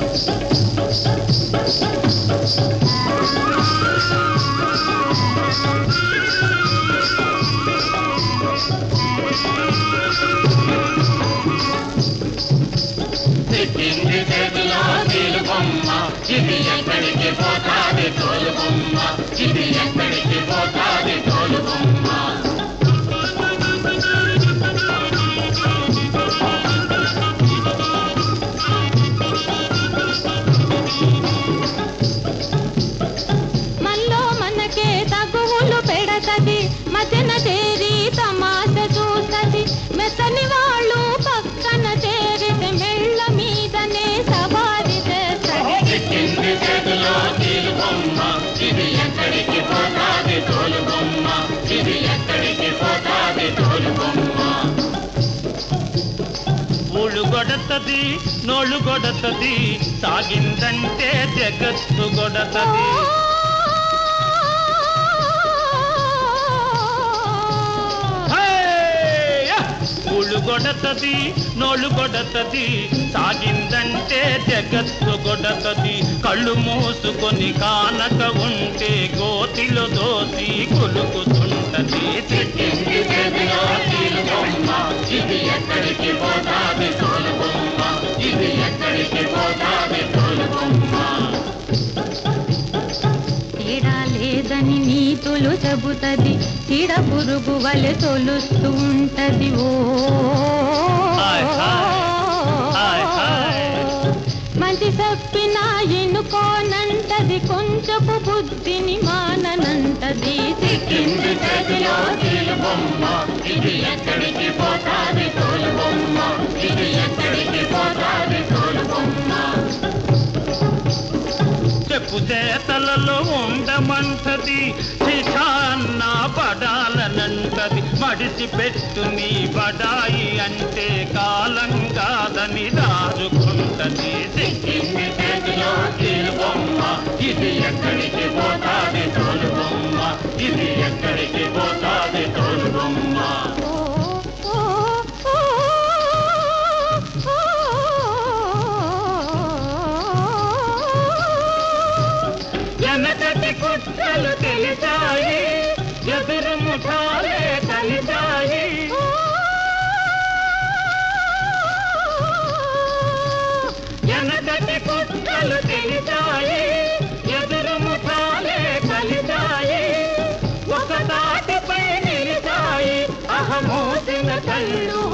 చిక్కింది చేతిలో తీలు బొమ్మ ఇది ఎక్కడికి పోతాది తోలు బొమ్మ ఇది ఎక్కడికి పోతాది తోలు బొమ్మ మనలో మనకే తగువులు పెడతది మధ్యన చేరి తమాష చూస్తది మెత్తని వాళ్ళు పక్కన చేరితే మెళ్ళ మీదనే సవారి చేస్తది చిక్కింది చేతిలో తీలు బొమ్మ ఇది ఎక్కడికి పోతాది తోలు బొమ్మ ఇది ఎక్కడికి పోతాది తోలు బొమ్మ ఊళ్ళు గొడతది నోళ్ళు గొడతది సాగిందంటే జగత్తు గొడతది హేయ్! ఊళ్ళు గొడతది నోళ్ళు గొడతది సాగిందంటే జగత్తు గొడతది కళ్ళు మూసుకొని కానక ఉంటే గోతిలో దోసి కొలుకుతుంటది చిక్కింది చేతిలో తీలు బొమ్మ ఇది ఎక్కడికి పోతాది తోలు బొమ్మ ఇది ఎక్కడికి పోతాది తోలు బొమ్మ తేడా లేదని నీతులు చెబుతది చీడ పురుగు వలె తొలుస్తూ ఉంటది ఓ హాయ్, హాయ్. హాయ్, హాయ్. మంచి చెప్పినా ఎన్నుకోనంటది కొంచెపు బుద్ధిని మాననంటది చిక్కింది చేతిలో తీలు బొమ్మ ఇది ఎక్కడికి పోతాది తోలు బొమ్మ ఇది ఎక్కడికి పోతాది తోలు బొమ్మ చెప్పు చేతలలో ఉండమంటది శిఖాన్న పడాలనంటది మడిసి పెట్టు నీ బడాయి అంటే కాలం కాదని దారుకుంటది చిక్కింది చేతిలో తీలు బొమ్మ ఇది ఎక్కడికి పోతాది తోలు బొమ్మ ఇది ఎక్కడికి పోతాది తోలు బొమ్మ ఓ, ఓ, వెనకటి కుట్రలు తెలిసాయి ఎదురు ముఠాలే కలిసాయి వెనకటి కుట్రలు తెలిసాయి ఎదురు ముఠాలే కలిసాయి ఒక తాటిపై నిలిచాయి అహమోసిన కళ్ళు